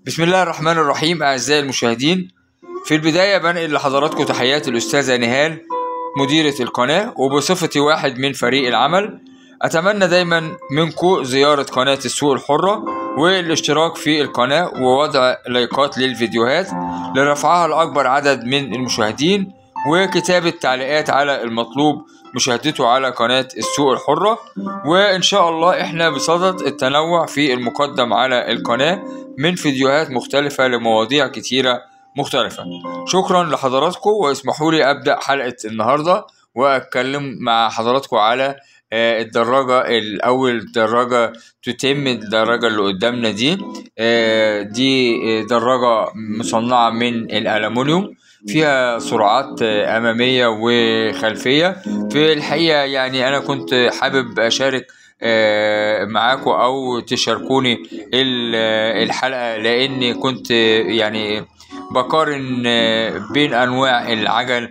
بسم الله الرحمن الرحيم أعزائي المشاهدين في البداية بنقل لحضراتكم تحيات الأستاذة نهال مديرة القناة وبصفتي واحد من فريق العمل أتمنى دايما منكم زيارة قناة السوق الحرة والاشتراك في القناة ووضع لايكات للفيديوهات لرفعها لأكبر عدد من المشاهدين وكتابة تعليقات على المطلوب مشاهدته على قناة السوق الحرة وإن شاء الله إحنا بصدد التنوع في المقدم على القناة من فيديوهات مختلفة لمواضيع كتيرة مختلفة شكرا لحضراتكم واسمحوا لي أبدأ حلقة النهاردة وأتكلم مع حضراتكم على آه، الدراجة الأول دراجة تتم الدراجة اللي قدامنا دي آه، دي آه، دراجة مصنعة من الألمنيوم فيها سرعات آه، أمامية وخلفية في الحقيقة يعني أنا كنت حابب أشارك آه، معاكم أو تشاركوني ال- آه، الحلقة لأني كنت آه، يعني بقارن آه، بين انواع العجل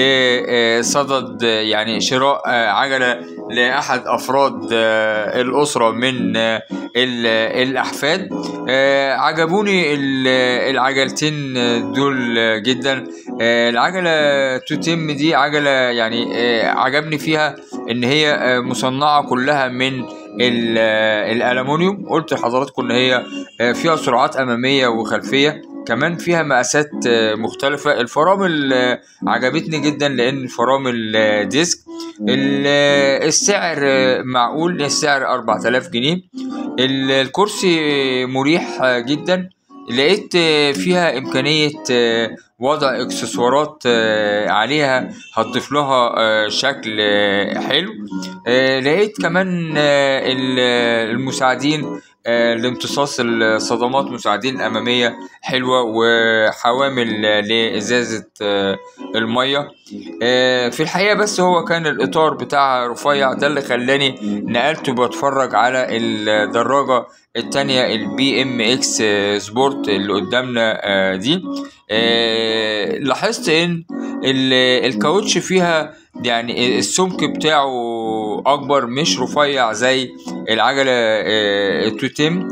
لصدد آه، يعني شراء آه، عجله لاحد افراد آه، الاسره من آه، ال- الاحفاد آه، عجبوني ال- العجلتين دول جدا آه، العجله توتيم دي عجله يعني آه، عجبني فيها ان هي آه، مصنعه كلها من ال- آه، الالومنيوم قلت لحضراتكم ان هي آه، فيها سرعات اماميه وخلفيه كمان فيها مقاسات آه، مختلفة الفرامل آه، عجبتني جدا لأن فرامل آه، ديسك ال- آه، السعر آه، معقول السعر 4000 جنيه ال- الكرسي مريح آه، جدا لقيت آه، فيها إمكانية آه، وضع إكسسوارات آه، عليها هتضيف لها آه، شكل آه، حلو آه، لقيت كمان آه، ال- المساعدين آه، لامتصاص الصدمات مساعدين أمامية حلوة وحوامل آه، لإزازة آه، المية آه، في الحقيقة بس هو كان الإطار بتاعها رفيع ده اللي خلاني نقلت بتفرج على الدراجة التانية البي ام اكس سبورت اللي قدامنا آه، دي آه، لاحظت ان ال- الكاوتش فيها يعني السمك بتاعه اكبر مش رفيع زي العجلة آه، التوتيم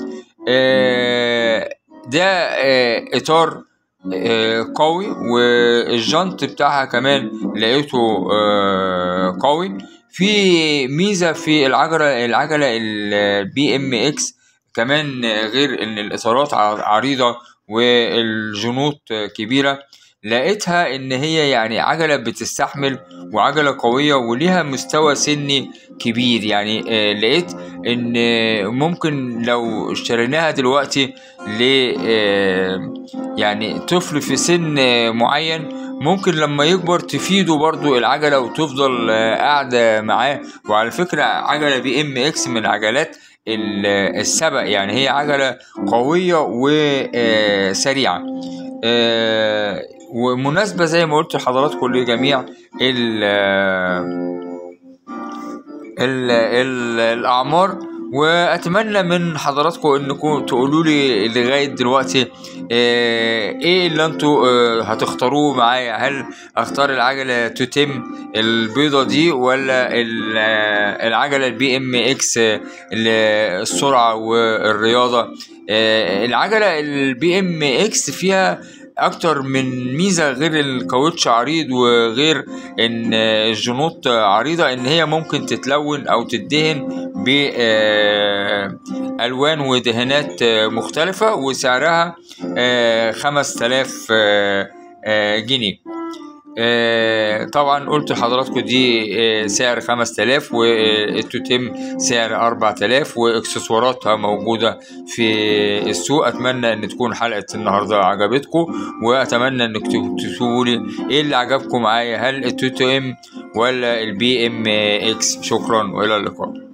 آه، ده آه، اطار آه، قوي والجنط بتاعها كمان لقيته آه، قوي في ميزة في العجلة العجلة البي ام اكس كمان غير ان الاطارات ع- عريضة والجنوط كبيرة لقيتها ان هي يعني عجلة بتستحمل وعجلة قوية وليها مستوى سني كبير يعني آه، لقيت ان آه، ممكن لو اشتريناها دلوقتي ل آه، يعني طفل في سن آه، معين ممكن لما يكبر تفيده برضو العجلة وتفضل آه، قاعدة معاه وعلى فكرة عجلة بي ام اكس من العجلات ال- السبق يعني هي عجلة قوية وسريعة ومناسبة زي ما قلت لحضراتكم لجميع ال ال ال الأعمار وأتمنى من حضراتكم إنكم تقولوا لي لغاية دلوقتي آه، إيه اللي أنتوا آه، هتختاروه معايا هل أختار العجلة توتيم البيضة دي ولا ال- آه، العجلة البي ام اكس آه، ال- السرعة والرياضة آه، العجلة البي ام اكس فيها اكتر من ميزه غير الكاوتش عريض وغير ان الجنوط عريضه ان هي ممكن تتلون او تدهن بالوان ودهانات مختلفه وسعرها خمس تلاف جنيه آه، طبعا قلت لحضراتكم دي آه، سعر 5000 والتوتيم سعر 4000 واكسسواراتها موجودة في السوق اتمنى ان تكون حلقة النهاردة عجبتكم واتمنى انك تكتبوا لي ايه اللي عجبكم معايا هل التوتيم ولا البي ام اكس شكرا والى اللقاء